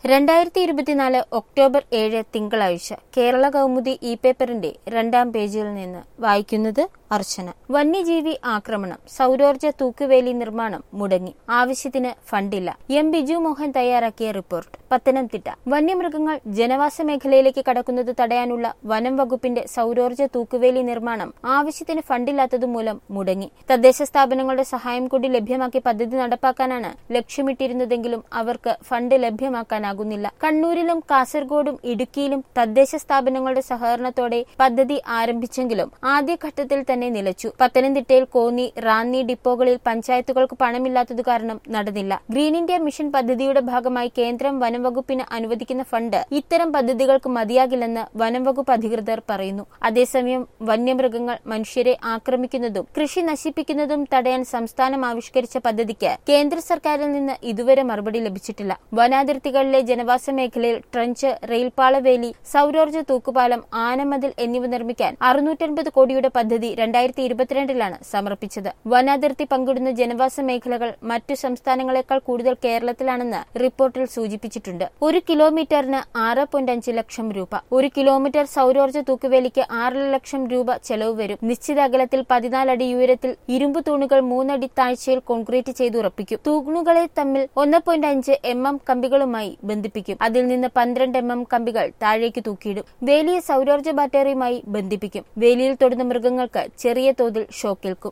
രണ്ടായിരത്തി ഇരുപത്തിനാല് ഒക്ടോബർ ഏഴ് തിങ്കളാഴ്ച കേരള കൗമുദി ഇ പേപ്പറിന്റെ രണ്ടാം പേജിൽ നിന്ന് വായിക്കുന്നത് അർച്ചന വന്യജീവി ആക്രമണം സൗരോർജ്ജ തൂക്കുവേലി നിർമ്മാണം മുടങ്ങി ആവശ്യത്തിന് ഫണ്ടില്ല എം ബിജു മോഹൻ തയ്യാറാക്കിയ റിപ്പോർട്ട് പത്തനംതിട്ട വന്യമൃഗങ്ങൾ ജനവാസ മേഖലയിലേക്ക് കടക്കുന്നത് തടയാനുള്ള വനം വകുപ്പിന്റെ സൗരോർജ്ജ തൂക്കുവേലി നിർമ്മാണം ആവശ്യത്തിന് ഫണ്ടില്ലാത്തതുമൂലം മുടങ്ങി തദ്ദേശ സ്ഥാപനങ്ങളുടെ സഹായം കൂടി ലഭ്യമാക്കി പദ്ധതി നടപ്പാക്കാനാണ് ലക്ഷ്യമിട്ടിരുന്നതെങ്കിലും അവർക്ക് ഫണ്ട് ലഭ്യമാക്കാനാകുന്നില്ല കണ്ണൂരിലും കാസർഗോഡും ഇടുക്കിയിലും തദ്ദേശ സ്ഥാപനങ്ങളുടെ സഹകരണത്തോടെ പദ്ധതി ആരംഭിച്ചെങ്കിലും ആദ്യഘട്ടത്തിൽ തന്നെ നിലച്ചു പത്തനംതിട്ടയിൽ കോന്നി റാന്നി ഡിപ്പോകളിൽ പഞ്ചായത്തുകൾക്ക് പണമില്ലാത്തതു കാരണം നടന്നില്ല ഗ്രീൻ ഇന്ത്യ മിഷൻ പദ്ധതിയുടെ ഭാഗമായി കേന്ദ്രം വനം വകുപ്പിന് അനുവദിക്കുന്ന ഫണ്ട് ഇത്തരം പദ്ധതികൾക്ക് മതിയാകില്ലെന്ന് വനം വകുപ്പ് അധികൃതർ പറയുന്നു അതേസമയം വന്യമൃഗങ്ങൾ മനുഷ്യരെ ആക്രമിക്കുന്നതും കൃഷി നശിപ്പിക്കുന്നതും തടയാൻ സംസ്ഥാനം ആവിഷ്കരിച്ച പദ്ധതിക്ക് കേന്ദ്ര സർക്കാരിൽ നിന്ന് ഇതുവരെ മറുപടി ലഭിച്ചിട്ടില്ല വനാതിർത്തികളിലെ ജനവാസ മേഖലയിൽ ട്രഞ്ച് റെയിൽപാളവേലി സൗരോർജ്ജ തൂക്കുപാലം ആനമതിൽ എന്നിവ നിർമ്മിക്കാൻ അറുന്നൂറ്റൻപത് കോടിയുടെ പദ്ധതി രണ്ടായിരത്തി ഇരുപത്തിരണ്ടിലാണ് സമർപ്പിച്ചത് വനാതിർത്തി പങ്കിടുന്ന ജനവാസ മേഖലകൾ മറ്റു സംസ്ഥാനങ്ങളെക്കാൾ കൂടുതൽ കേരളത്തിലാണെന്ന് റിപ്പോർട്ടിൽ സൂചിപ്പിച്ചിട്ടുണ്ട് ഒരു കിലോമീറ്ററിന് ആറ് പോയിന്റ് അഞ്ച് ലക്ഷം രൂപ ഒരു കിലോമീറ്റർ സൗരോർജ്ജ തൂക്കുവേലിക്ക് ആറ് ലക്ഷം രൂപ ചെലവ് വരും നിശ്ചിത അകലത്തിൽ പതിനാല് അടി ഉയരത്തിൽ ഇരുമ്പ് തൂണുകൾ മൂന്നടി താഴ്ചയിൽ കോൺക്രീറ്റ് ചെയ്ത് ഉറപ്പിക്കും തൂണുകളെ തമ്മിൽ ഒന്ന് പോയിന്റ് അഞ്ച് എം എം കമ്പികളുമായി ബന്ധിപ്പിക്കും അതിൽ നിന്ന് പന്ത്രണ്ട് എം എം കമ്പികൾ താഴേക്ക് തൂക്കിയിടും വേലിയെ സൗരോർജ്ജ ബാറ്ററിയുമായി ബന്ധിപ്പിക്കും വേലിയിൽ തൊടുന്ന മൃഗങ്ങൾക്ക് ചെറിയ തോതിൽ ഷോക്കേൽക്കും